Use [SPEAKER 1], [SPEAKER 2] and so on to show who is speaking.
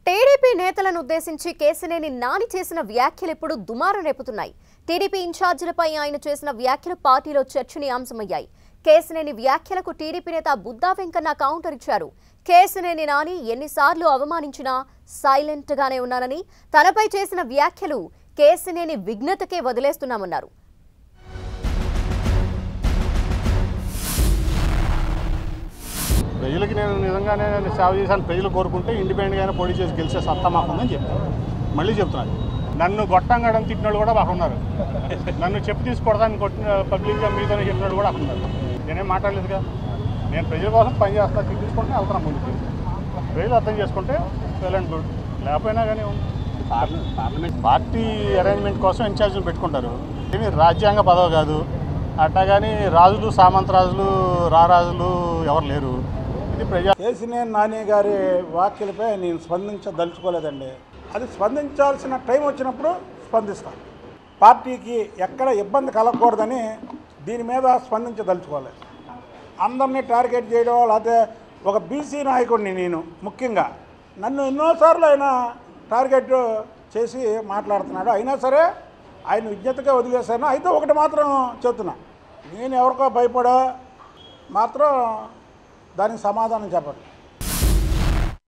[SPEAKER 1] TDP నేతలను ఉద్దేశించి కేసినేని నాని చేసిన వ్యాఖ్యలు ఇప్పుడు దుమారం రేపుతున్నాయి టీడీపీ ఇన్ఛార్జీలపై ఆయన చేసిన వ్యాఖ్యలు పార్టీలో చర్చనీయాంశమయ్యాయి కేసినేని వ్యాఖ్యలకు టీడీపీ నేత బుద్దా వెంకన్న కౌంటర్ ఇచ్చారు కేసినేని నాని ఎన్నిసార్లు అవమానించినా సైలెంట్ గానే ఉన్నానని తనపై చేసిన వ్యాఖ్యలు కేసినేని విఘ్నతకే వదిలేస్తున్నామన్నారు
[SPEAKER 2] ప్రజలకి నేను నిజంగానే నేను సేవ చేశాను ప్రజలు కోరుకుంటే ఇండిపెండెంట్గా పోటీ చేసి గెలిచే సత్తా మాకుందని చెప్తాను మళ్ళీ చెప్తున్నాను నన్ను గొట్టంగడం తిట్టిన వాళ్ళు కూడా మాకు ఉన్నారు నన్ను చెప్పు తీసుకోవడానికి కొట్టిన పబ్లిక్గా మీతోనే చెప్పిన వాళ్ళు కూడా ఉన్నారు నేనేం మాట్లాడలేదుగా నేను ప్రజల కోసం పని చేస్తా తీసుకుంటే వెళ్తాను ముందుకు ప్రజలు అర్థం చేసుకుంటే వెల్ అండ్ గుడ్ లేకపోయినా కానీ ఉంది. పార్లమెంట్ పార్టీ అరేంజ్మెంట్ కోసం ఇన్ఛార్జీలు పెట్టుకుంటారు ఇది రాజ్యాంగ పదవి కాదు అట్టా కానీ రాజులు సామంత రాజులు రారాజులు ఎవరు లేరు ఇది ప్రజా
[SPEAKER 3] కేసినేని నాని గారి వ్యాఖ్యలపై నేను స్పందించదలుచుకోలేదండి అది స్పందించాల్సిన టైం వచ్చినప్పుడు స్పందిస్తాను పార్టీకి ఎక్కడ ఇబ్బంది కలగకూడదని దీని మీద స్పందించదలుచుకోలేదు అందరినీ టార్గెట్ చేయడం లేకపోతే ఒక బీసీ నాయకుడిని నేను ముఖ్యంగా నన్ను ఎన్నోసార్లు ఆయన టార్గెట్ చేసి మాట్లాడుతున్నాడు అయినా సరే ఆయన విజ్ఞతగా వదిలేశాను అయితే ఒకటి మాత్రం చెప్తున్నా నేను ఎవరికో భయపడా మాత్రం దానికి సమాధానం చెప్పండి